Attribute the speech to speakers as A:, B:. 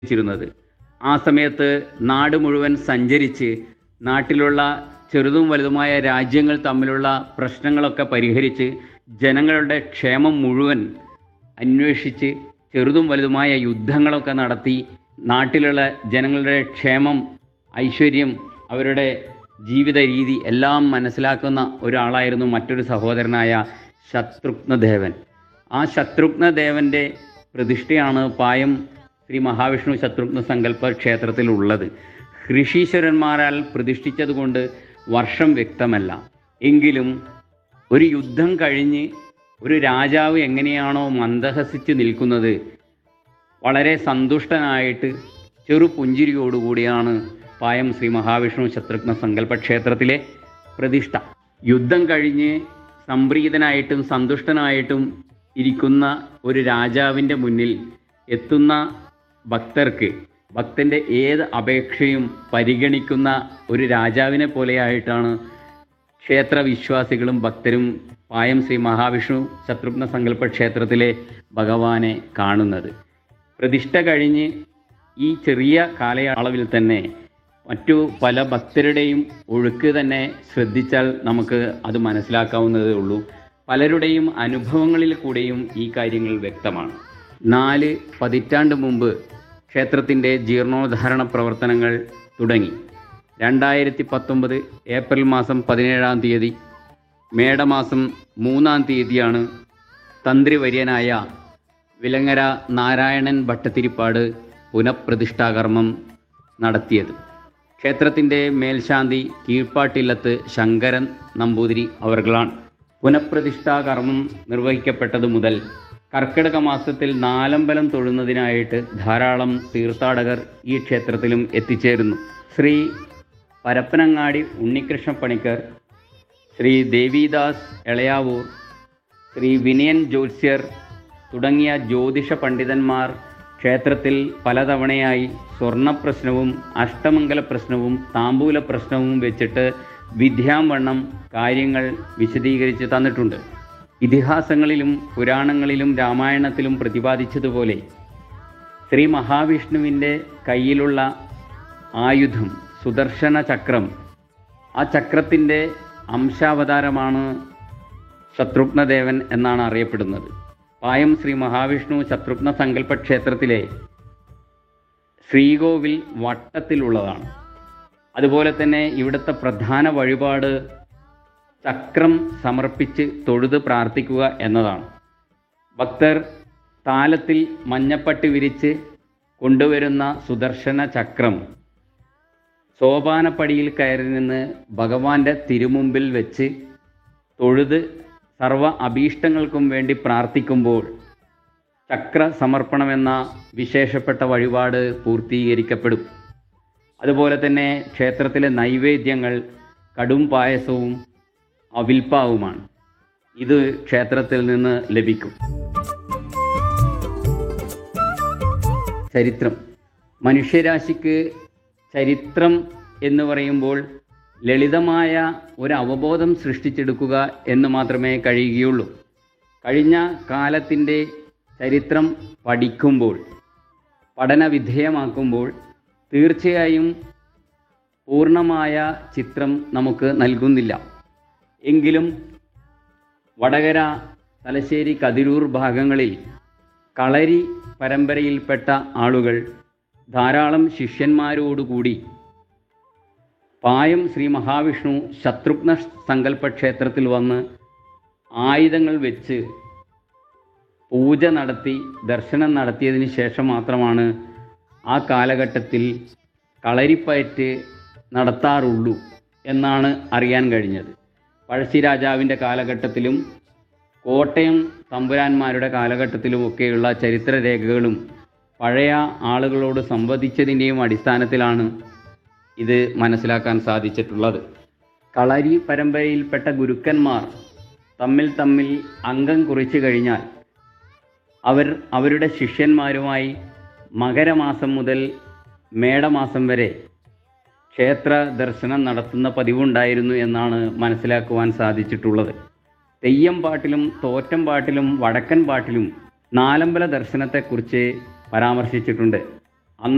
A: ച്ചിരുന്നത് ആ സമയത്ത് നാട് മുഴുവൻ സഞ്ചരിച്ച് നാട്ടിലുള്ള ചെറുതും വലുതുമായ രാജ്യങ്ങൾ തമ്മിലുള്ള പ്രശ്നങ്ങളൊക്കെ പരിഹരിച്ച് ജനങ്ങളുടെ ക്ഷേമം മുഴുവൻ അന്വേഷിച്ച് ചെറുതും വലുതുമായ യുദ്ധങ്ങളൊക്കെ നടത്തി നാട്ടിലുള്ള ജനങ്ങളുടെ ക്ഷേമം ഐശ്വര്യം അവരുടെ ജീവിത രീതി എല്ലാം മനസ്സിലാക്കുന്ന ഒരാളായിരുന്നു മറ്റൊരു സഹോദരനായ ശത്രുഘ്നദേവൻ ആ ശത്രുഘ്നദേവൻ്റെ പ്രതിഷ്ഠയാണ് പായം ശ്രീ മഹാവിഷ്ണു ശത്രുഘ്ന സങ്കല്പ ക്ഷേത്രത്തിലുള്ളത് ഋഷീശ്വരന്മാരാൽ പ്രതിഷ്ഠിച്ചതുകൊണ്ട് വർഷം വ്യക്തമല്ല എങ്കിലും ഒരു യുദ്ധം കഴിഞ്ഞ് ഒരു രാജാവ് എങ്ങനെയാണോ മന്ദഹസിച്ച് നിൽക്കുന്നത് വളരെ സന്തുഷ്ടനായിട്ട് ചെറു പുഞ്ചിരിയോടുകൂടിയാണ് പായം ശ്രീ മഹാവിഷ്ണു ശത്രുഘ്ന സങ്കല്പ ക്ഷേത്രത്തിലെ പ്രതിഷ്ഠ യുദ്ധം കഴിഞ്ഞ് സംപ്രീതനായിട്ടും സന്തുഷ്ടനായിട്ടും ഇരിക്കുന്ന ഒരു രാജാവിൻ്റെ മുന്നിൽ എത്തുന്ന ഭക്തർക്ക് ഭക്തൻ്റെ ഏത് അപേക്ഷയും പരിഗണിക്കുന്ന ഒരു രാജാവിനെ പോലെയായിട്ടാണ് ക്ഷേത്ര വിശ്വാസികളും ഭക്തരും പായം ശ്രീ മഹാവിഷ്ണു ശത്രുഘ്ന സങ്കല്പ ക്ഷേത്രത്തിലെ ഭഗവാനെ കാണുന്നത് പ്രതിഷ്ഠ കഴിഞ്ഞ് ഈ ചെറിയ കാലയളവിൽ തന്നെ മറ്റു പല ഭക്തരുടെയും ഒഴുക്ക് തന്നെ ശ്രദ്ധിച്ചാൽ നമുക്ക് അത് മനസ്സിലാക്കാവുന്നതേ ഉള്ളൂ പലരുടെയും അനുഭവങ്ങളിൽ കൂടെയും ഈ കാര്യങ്ങൾ വ്യക്തമാണ് നാല് പതിറ്റാണ്ട് മുമ്പ് ക്ഷേത്രത്തിൻ്റെ ജീർണോദ്ധാരണ പ്രവർത്തനങ്ങൾ തുടങ്ങി രണ്ടായിരത്തി പത്തൊമ്പത് ഏപ്രിൽ മാസം പതിനേഴാം തീയതി മേടമാസം മൂന്നാം തീയതിയാണ് തന്ത്രിവര്യനായ വിലങ്ങര നാരായണൻ ഭട്ടത്തിരിപ്പാട് പുനഃപ്രതിഷ്ഠാകർമ്മം നടത്തിയത് ക്ഷേത്രത്തിൻ്റെ മേൽശാന്തി കീഴ്പ്പാട്ടില്ലത്ത് ശങ്കരൻ നമ്പൂതിരി അവർകളാണ് പുനഃപ്രതിഷ്ഠാകർമ്മം നിർവഹിക്കപ്പെട്ടത് മുതൽ കർക്കിടക മാസത്തിൽ നാലമ്പലം തൊഴുന്നതിനായിട്ട് ധാരാളം തീർത്ഥാടകർ ഈ ക്ഷേത്രത്തിലും എത്തിച്ചേരുന്നു ശ്രീ പരപ്പനങ്ങാടി ഉണ്ണികൃഷ്ണ പണിക്കർ ശ്രീ ദേവിദാസ് എളയാവൂർ ശ്രീ വിനയൻ ജ്യോത്സ്യർ തുടങ്ങിയ ജ്യോതിഷ പണ്ഡിതന്മാർ ക്ഷേത്രത്തിൽ പലതവണയായി സ്വർണ്ണ പ്രശ്നവും അഷ്ടമംഗല പ്രശ്നവും താമ്പൂല പ്രശ്നവും വെച്ചിട്ട് വിദ്യാംവണ്ണം കാര്യങ്ങൾ വിശദീകരിച്ച് തന്നിട്ടുണ്ട് ഇതിഹാസങ്ങളിലും പുരാണങ്ങളിലും രാമായണത്തിലും പ്രതിപാദിച്ചതുപോലെ ശ്രീ മഹാവിഷ്ണുവിൻ്റെ കയ്യിലുള്ള ആയുധം സുദർശന ചക്രം ആ ചക്രത്തിൻ്റെ അംശാവതാരമാണ് ശത്രുഘ്നദേവൻ എന്നാണ് അറിയപ്പെടുന്നത് പായം ശ്രീ മഹാവിഷ്ണു ശത്രുഘ്ന സങ്കല്പ ക്ഷേത്രത്തിലെ ശ്രീകോവിൽ വട്ടത്തിലുള്ളതാണ് അതുപോലെ തന്നെ ഇവിടുത്തെ പ്രധാന വഴിപാട് ചക്രം സമർപ്പിച്ച് തൊഴുത് പ്രാർത്ഥിക്കുക എന്നതാണ് ഭക്തർ താലത്തിൽ മഞ്ഞപ്പട്ടി വിരിച്ച് കൊണ്ടുവരുന്ന സുദർശന ചക്രം സോപാനപ്പടിയിൽ കയറി നിന്ന് ഭഗവാന്റെ തിരുമുമ്പിൽ വെച്ച് തൊഴുത് സർവ അഭീഷ്ടങ്ങൾക്കും വേണ്ടി പ്രാർത്ഥിക്കുമ്പോൾ ചക്ര സമർപ്പണമെന്ന വിശേഷപ്പെട്ട വഴിപാട് പൂർത്തീകരിക്കപ്പെടും അതുപോലെ തന്നെ ക്ഷേത്രത്തിലെ നൈവേദ്യങ്ങൾ കടും പായസവും അവിൽപ്പാവുമാണ് ഇത് ക്ഷേത്രത്തിൽ നിന്ന് ലഭിക്കും ചരിത്രം മനുഷ്യരാശിക്ക് ചരിത്രം എന്ന് പറയുമ്പോൾ ലളിതമായ ഒരു അവബോധം സൃഷ്ടിച്ചെടുക്കുക എന്ന് മാത്രമേ കഴിയുകയുള്ളൂ കഴിഞ്ഞ കാലത്തിൻ്റെ ചരിത്രം പഠിക്കുമ്പോൾ പഠന വിധേയമാക്കുമ്പോൾ തീർച്ചയായും പൂർണ്ണമായ ചിത്രം നമുക്ക് നൽകുന്നില്ല എങ്കിലും വടകര തലശ്ശേരി കതിരൂർ ഭാഗങ്ങളിൽ കളരി പരമ്പരയിൽപ്പെട്ട ആളുകൾ ധാരാളം ശിഷ്യന്മാരോടുകൂടി പായം ശ്രീ മഹാവിഷ്ണു ശത്രുഘ്ന സങ്കല്പ ക്ഷേത്രത്തിൽ വന്ന് ആയുധങ്ങൾ വെച്ച് പൂജ നടത്തി ദർശനം നടത്തിയതിന് ശേഷം മാത്രമാണ് ആ കാലഘട്ടത്തിൽ കളരിപ്പയറ്റ് നടത്താറുള്ളൂ എന്നാണ് അറിയാൻ കഴിഞ്ഞത് പഴശ്ശിരാജാവിൻ്റെ കാലഘട്ടത്തിലും കോട്ടയം തമ്പുരാന്മാരുടെ കാലഘട്ടത്തിലുമൊക്കെയുള്ള ചരിത്രരേഖകളും പഴയ ആളുകളോട് സംവദിച്ചതിൻ്റെയും അടിസ്ഥാനത്തിലാണ് ഇത് മനസ്സിലാക്കാൻ സാധിച്ചിട്ടുള്ളത് കളരി പരമ്പരയിൽപ്പെട്ട ഗുരുക്കന്മാർ തമ്മിൽ തമ്മിൽ അംഗം കുറിച്ചു കഴിഞ്ഞാൽ അവർ അവരുടെ ശിഷ്യന്മാരുമായി മകരമാസം മുതൽ മേടമാസം വരെ ക്ഷേത്ര ദർശനം നടത്തുന്ന പതിവുണ്ടായിരുന്നു എന്നാണ് മനസ്സിലാക്കുവാൻ സാധിച്ചിട്ടുള്ളത് തെയ്യം പാട്ടിലും തോറ്റം പാട്ടിലും വടക്കൻ പാട്ടിലും നാലമ്പല ദർശനത്തെക്കുറിച്ച് പരാമർശിച്ചിട്ടുണ്ട്